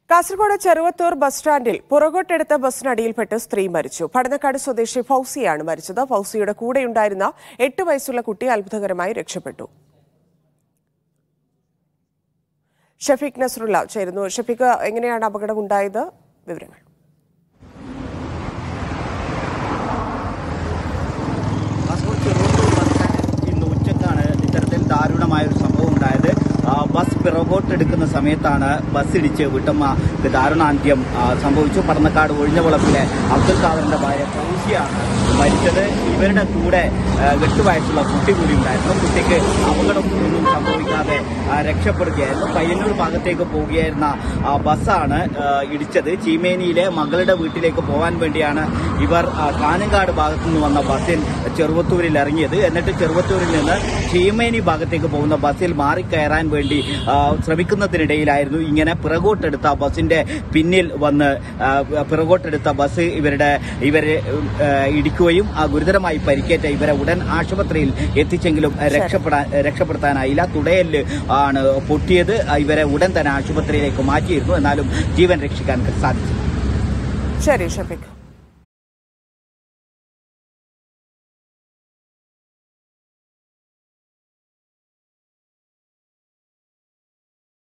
Kasaragod Cheruvathur bus സ്റ്റാൻഡിൽ പുറകോട്ടെടുത്ത ബസ്സിനടിയിൽപ്പെട്ട് സ്ത്രീ മരിച്ചു പടന്നക്കാട് സ്വദേശി ഫൗസിയാണ് മരിച്ചത് ഫൗസിയുടെ കൂടെയുണ്ടായിരുന്ന എട്ട് വയസ്സുള്ള കുട്ടി അത്ഭുതകരമായി രക്ഷപ്പെട്ടു ഷഫീഖ് നസ്രുള്ള ചേരുന്നു ഷഫീഖ് എങ്ങനെയാണ് അപകടം ഉണ്ടായത് വിവരങ്ങൾ കാസർഗോഡ് ചെറുവത്തൂർ ബസ് സ്റ്റാൻഡിൽ ഇന്ന് ഉച്ചക്കാണ് ഇത്തരത്തിൽ ദാരുണമായ ഒരു സംഭവം ഉണ്ടായത് ആ, ബസ് പിറകോട്ട് എടുക്കുന്ന സമയത്താണ് ബസ് ഇടിച്ച് വീട്ടമ്മക്ക് ദാരുണാന്ത്യം ആ, സംഭവിച്ചു പടന്നക്കാട് ഒഴിഞ്ഞവളപ്പിലെ അബ്ദുൽ ഖാദറിന്റെ ഭാര്യ ഫൗസിയാണ് മരിച്ചത് ഇവരുടെ കൂടെ ആ, എട്ട് വയസ്സുള്ള കുട്ടി കൂടി ഉണ്ടായിരുന്നു കുട്ടിക്ക് അപകടം ഒന്നും സംഭവിക്കാതെ ആ, രക്ഷപ്പെടുകയായിരുന്നു പയ്യന്നൂർ ഭാഗത്തേക്ക് പോവുകയായിരുന്ന ആ, ബസ്സാണ് ആ, ഇടിച്ചത് ചീമേനിയിലെ മകളുടെ വീട്ടിലേക്ക് പോകാൻ വേണ്ടിയാണ് ഇവർ ആ, കാഞ്ഞങ്ങാട് ഭാഗത്തു നിന്ന് വന്ന ബസ്സിൽ ചെറുവത്തൂരിൽ ഇറങ്ങിയത് എന്നിട്ട് ചെറുവത്തൂരിൽ നിന്ന് ചീമേനി ഭാഗത്തേക്ക് പോകുന്ന ബസ്സിൽ മാറിക്കയറാൻ വേണ്ടി ആ, ശ്രമിക്കുന്നതിനിടയിലായിരുന്നു ഇങ്ങനെ പിറകോട്ടെടുത്ത ബസ്സിന്റെ പിന്നിൽ വന്ന് ആ, പിറകോട്ടെടുത്ത ബസ് ഇവരുടെ ഇവരെ ആ, ഇടിക്കുകയും ആ, ഗുരുതരമായി പരിക്കേറ്റ ഇവരെ ഉടൻ ആശുപത്രിയിൽ എത്തിച്ചെങ്കിലും രക്ഷപ്പെടാൻ രക്ഷപ്പെടുത്താനായില്ല തുടയല് ആണ് പൊട്ടിയത് ഇവരെ ഉടൻ തന്നെ ആശുപത്രിയിലേക്ക് മാറ്റിയിരുന്നു എന്നാലും ജീവൻ രക്ഷിക്കാൻ സാധിച്ചു ശരി ഷഫീഖ്